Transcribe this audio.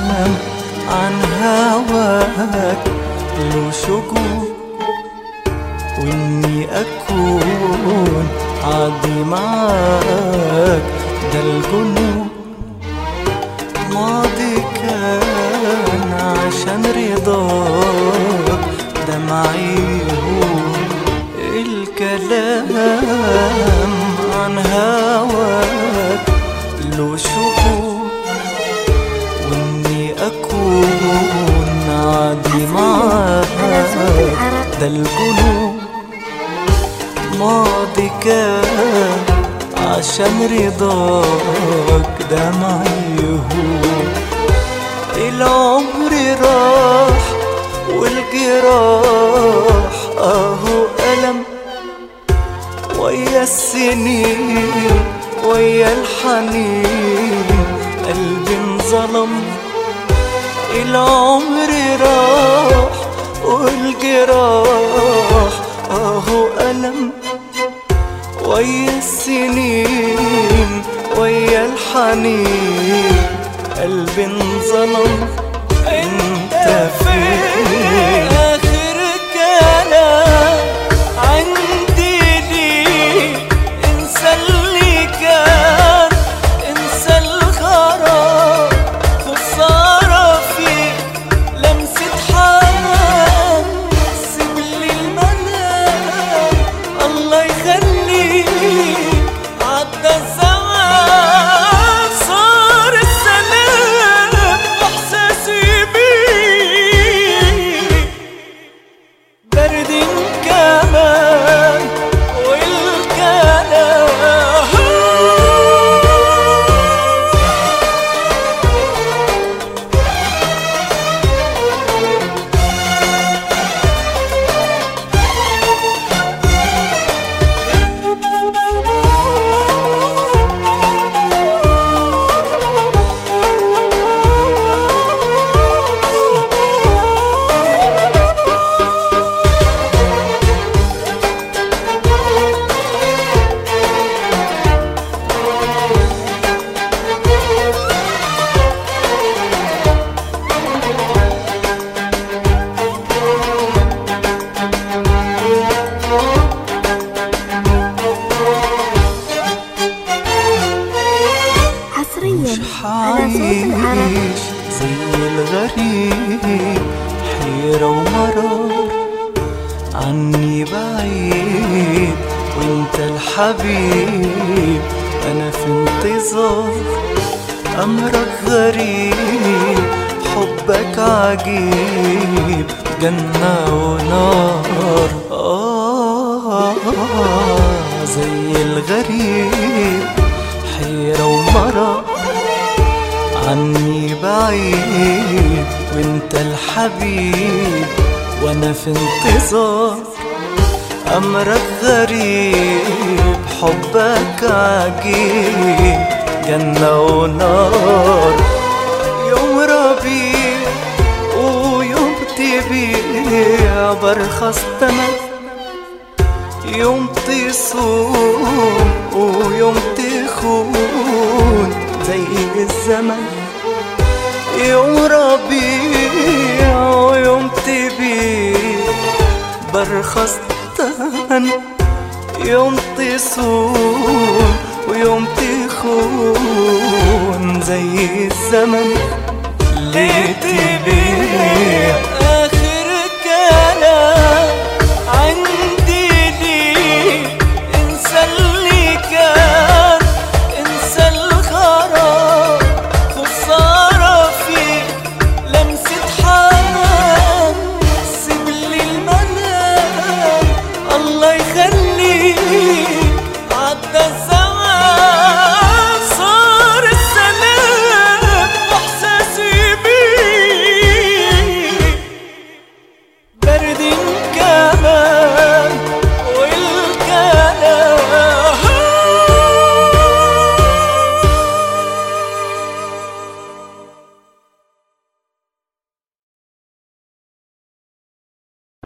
عن هواك له شجون وإني أكون عادي معاك ده الجنون ماضي كان عشان رضاك دمعي هون الكلام عن هواك له شهور وإني أكون عادي معاك ده الجنون ماضي كان عشان رضاك دمعي يهون العمر راح والجراح اهو ألم ويا السنين ويا الحنين قلبي انظلم العمر راح والجراح اهو ألم ويا السنين ويا الحنين قلبي انظلم انت فين اخر كلام عندي ليك انسى اللي كان انسى الغرام خسارة فيك لمسة حنان سيب لي المنام الله يخليك عدى الزمان صار السلام واحساسي بيك برد كمان والكلام حصريا على صوت العرب حعيش زي الغريب حيرة ومرار عني بعيد وانت الحبيب انا في انتظار امرك غريب حبك عجيب جنة ونار آه زي الغريب حيرة ومرار عني بعيد وانت الحبيب وانا في انتظار امرك غريب حبك عجيب جنة ونار يوم ربيع ويوم تبيع برخص تمن يوم تصوم ويوم تخون زي الزمن يوم ربيع ويوم تبيع برخص تمن يوم تصوم ويوم تخون زي الزمن